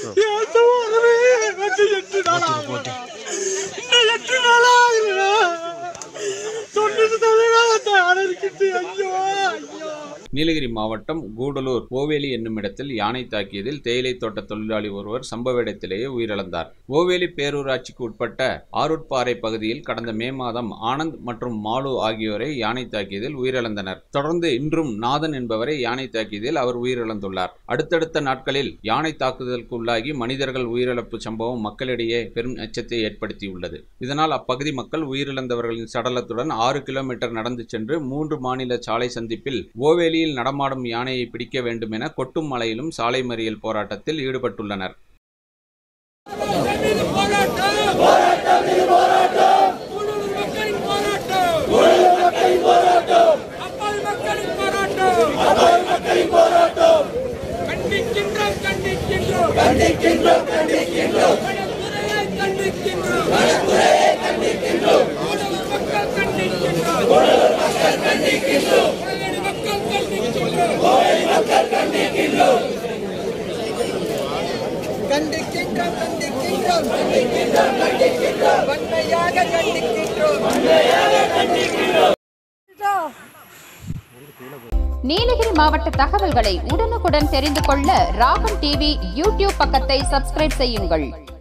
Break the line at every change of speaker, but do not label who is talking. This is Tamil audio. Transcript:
என் சகோதரி வந்து எட்டு நாள் ஆகுதுடா. இன்னும் எட்டு நாள் ஆகுதுடா. தொண்ணூறு சதவீதம் அடர்க்கிட்டு ஐயோ ஐயோ
நீலகிரி மாவட்டம் கூடலூர் ஓவேலி என்னும் இடத்தில் யானை தாக்கியதில் தேயிலை தோட்ட தொழிலாளி ஒருவர் சம்பவ இடத்திலேயே உயிரிழந்தார் ஓவேலி பேரூராட்சிக்கு உட்பட்ட ஆரூட்பாறை பகுதியில் கடந்த மே மாதம் ஆனந்த் மற்றும் மாலு ஆகியோரை யானை தாக்கியதில் உயிரிழந்தனர் தொடர்ந்து இன்றும் நாதன் என்பவரை யானை தாக்கியதில் அவர் உயிரிழந்துள்ளார் அடுத்தடுத்த நாட்களில் யானை தாக்குதலுக்கு உள்ளாகி மனிதர்கள் உயிரிழப்பு சம்பவம் மக்களிடையே பெரும் அச்சத்தை ஏற்படுத்தியுள்ளது இதனால் அப்பகுதி மக்கள் உயிரிழந்தவர்களின் சடலத்துடன் ஆறு கிலோமீட்டர் நடந்து சென்று மூன்று மாநில சாலை சந்திப்பில் ஓவேலியில் நடமாடும் யானையை பிடிக்க வேண்டும் என கொட்டும் மலையிலும் சாலை மறியல் போராட்டத்தில் ஈடுபட்டுள்ளனர்
அப்பாவி மக்களின் போராட்டம் அப்பாவி மக்களின் போராட்டம் கண்டிக்கின்றோம் கண்டிக்கின்றோம் கண்டிக்கின்றோம் கண்டிக்கின்றோம் வனத்துறையை கண்டிக்கின்றோம் வனத்துறையை கண்டிக்கின்றோம் மக்கள் கண்டிக்கின்றோம் மக்கள் கண்டிக்கின்றோம் மக்கள் கண்டிக்கின்றோம் மக்கள் கண்டிக்கின்றோம்
கண்டிக்கின்றோம் கண்டிக்கின்றோம் கண்டிக்கின்றோம் கண்டிக்கின்றோம் வன்மையாக கண்டிக்கின்றோம்
நீலகிரி மாவட்ட தகவல்களை உடனுக்குடன் தெரிந்து கொள்ள ராகம் டிவி யூடியூப் பக்கத்தை சப்ஸ்கிரைப் செய்யுங்கள்